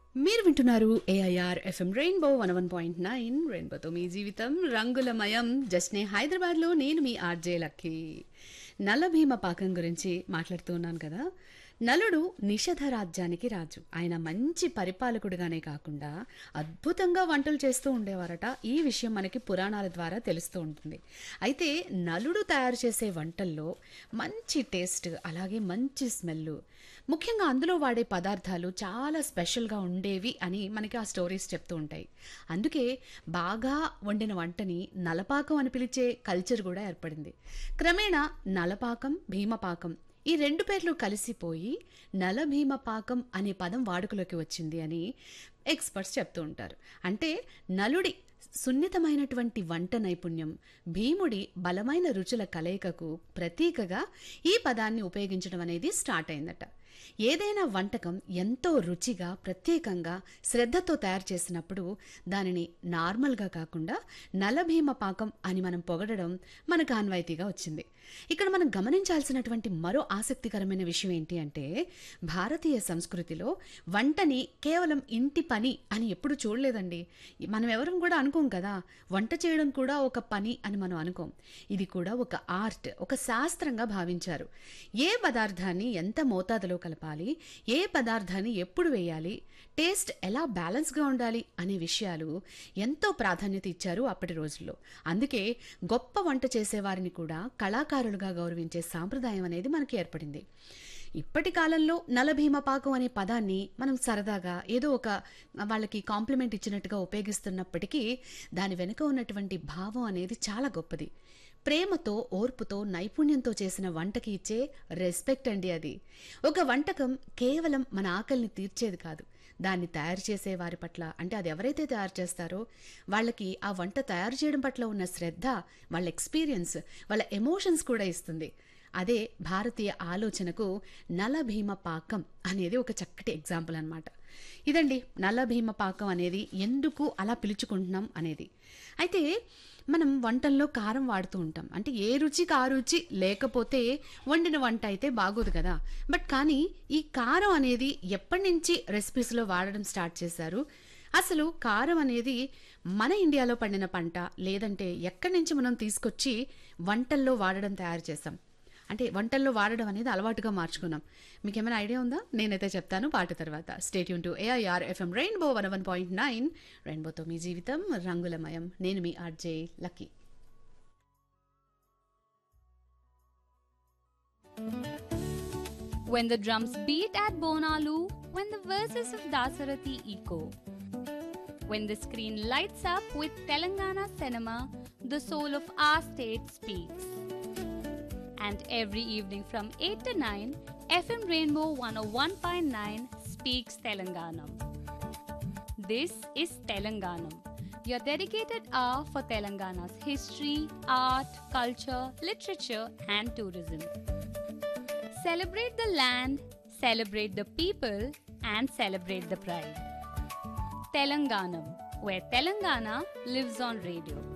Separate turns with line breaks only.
మీరు వింటున్నారు AIR FM Rainbow one one point nine రెయిన్బోతో మీ జీవితం రంగులమయం జస్నే హైదరాబాద్లో నేను మీ ఆర్జే లక్కీ నల్ల భీమ పాకం గురించి మాట్లాడుతూ ఉన్నాను కదా నలుడు నిషధ రాజ్యానికి రాజు ఆయన మంచి పరిపాలకుడిగానే కాకుండా అద్భుతంగా వంటలు చేస్తూ ఉండేవారట ఈ విషయం మనకి పురాణాల ద్వారా తెలుస్తూ ఉంటుంది అయితే నలుడు తయారు చేసే వంటల్లో మంచి టేస్ట్ అలాగే మంచి స్మెల్ ముఖ్యంగా అందులో వాడే పదార్థాలు చాలా స్పెషల్గా ఉండేవి అని మనకి ఆ స్టోరీస్ చెప్తూ ఉంటాయి అందుకే బాగా వండిన వంటని నలపాకం అని పిలిచే కల్చర్ కూడా ఏర్పడింది క్రమేణా నలపాకం భీమపాకం ఈ రెండు పేర్లు కలిసిపోయి నలభీమ పాకం అనే పదం వాడుకలోకి వచ్చింది అని ఎక్స్పర్ట్స్ చెప్తూ ఉంటారు అంటే నలుడి సున్నితమైనటువంటి వంట నైపుణ్యం భీముడి బలమైన రుచుల కలయికకు ప్రతీకగా ఈ పదాన్ని ఉపయోగించడం అనేది స్టార్ట్ అయిందట ఏదైనా వంటకం ఎంతో రుచిగా ప్రత్యేకంగా శ్రద్ధతో తయారు చేసినప్పుడు దానిని నార్మల్గా కాకుండా నలభీమ పాకం అని మనం పొగడడం మనకు ఆన్వాయితీగా వచ్చింది ఇక్కడ మనం గమనించాల్సినటువంటి మరో ఆసక్తికరమైన విషయం ఏంటి అంటే భారతీయ సంస్కృతిలో వంటని కేవలం ఇంటి పని అని ఎప్పుడు చూడలేదండి మనం ఎవరం కూడా అనుకోం కదా వంట చేయడం కూడా ఒక పని అని మనం అనుకోం ఇది కూడా ఒక ఆర్ట్ ఒక శాస్త్రంగా భావించారు ఏ పదార్థాన్ని ఎంత మోతాదులో కలపాలి ఏ పదార్థాన్ని ఎప్పుడు వేయాలి టేస్ట్ ఎలా బ్యాలెన్స్గా ఉండాలి అనే విషయాలు ఎంతో ప్రాధాన్యత ఇచ్చారు అప్పటి రోజుల్లో అందుకే గొప్ప వంట చేసేవారిని కూడా కళాకారులుగా గౌరవించే సాంప్రదాయం అనేది మనకి ఏర్పడింది ఇప్పటి కాలంలో నలభీమ పాకం అనే పదాన్ని మనం సరదాగా ఏదో ఒక వాళ్ళకి కాంప్లిమెంట్ ఇచ్చినట్టుగా ఉపయోగిస్తున్నప్పటికీ దాని వెనుక ఉన్నటువంటి భావం అనేది చాలా గొప్పది ప్రేమతో ఓర్పుతో నైపుణ్యంతో చేసిన వంటకి ఇచ్చే రెస్పెక్ట్ అండి అది ఒక వంటకం కేవలం మన ఆకలిని తీర్చేది కాదు దాన్ని తయారు చేసే వారి పట్ల అంటే అది ఎవరైతే తయారు చేస్తారో వాళ్ళకి ఆ వంట తయారు చేయడం పట్ల ఉన్న శ్రద్ధ వాళ్ళ ఎక్స్పీరియన్స్ వాళ్ళ ఎమోషన్స్ కూడా ఇస్తుంది అదే భారతీయ ఆలోచనకు నలభీమ పాకం అనేది ఒక చక్కటి ఎగ్జాంపుల్ అనమాట ఇదండి నల్లభీమ పాకం అనేది ఎందుకు అలా పిలుచుకుంటున్నాం అనేది అయితే మనం వంటల్లో కారం వాడుతూ ఉంటాం అంటే ఏ రుచికి ఆ రుచి లేకపోతే వండిన వంట అయితే బాగోదు కదా బట్ కానీ ఈ కారం అనేది ఎప్పటి నుంచి రెసిపీస్లో వాడడం స్టార్ట్ చేశారు అసలు కారం అనేది మన ఇండియాలో పండిన పంట లేదంటే ఎక్కడి నుంచి మనం తీసుకొచ్చి వంటల్లో వాడడం తయారు చేసాం అంటే వంటల్లో వాడడం అనేది అలవాటుగా మార్చుకున్నాం మీకు ఏమైనా ఐడియా ఉందా నేనైతే చెప్తాను పాట తర్వాత stay tune to AIR FM Rainbow one one point nine రెయిన్బోతో మీ జీవితం రంగులమయం నేను మీ RJ Lucky
When the drums beat at Bonalu, when the verses of Dasarathi echo, when the screen lights up with Telangana cinema, the soul of our state speaks. And every evening from 8 to 9, FM Rainbow 101.9 speaks Telanganam. This is Telanganam, your dedicated hour for Telangana's history, art, culture, literature, and tourism. Celebrate the land, celebrate the people, and celebrate the pride. Telanganam, where Telangana lives on radio.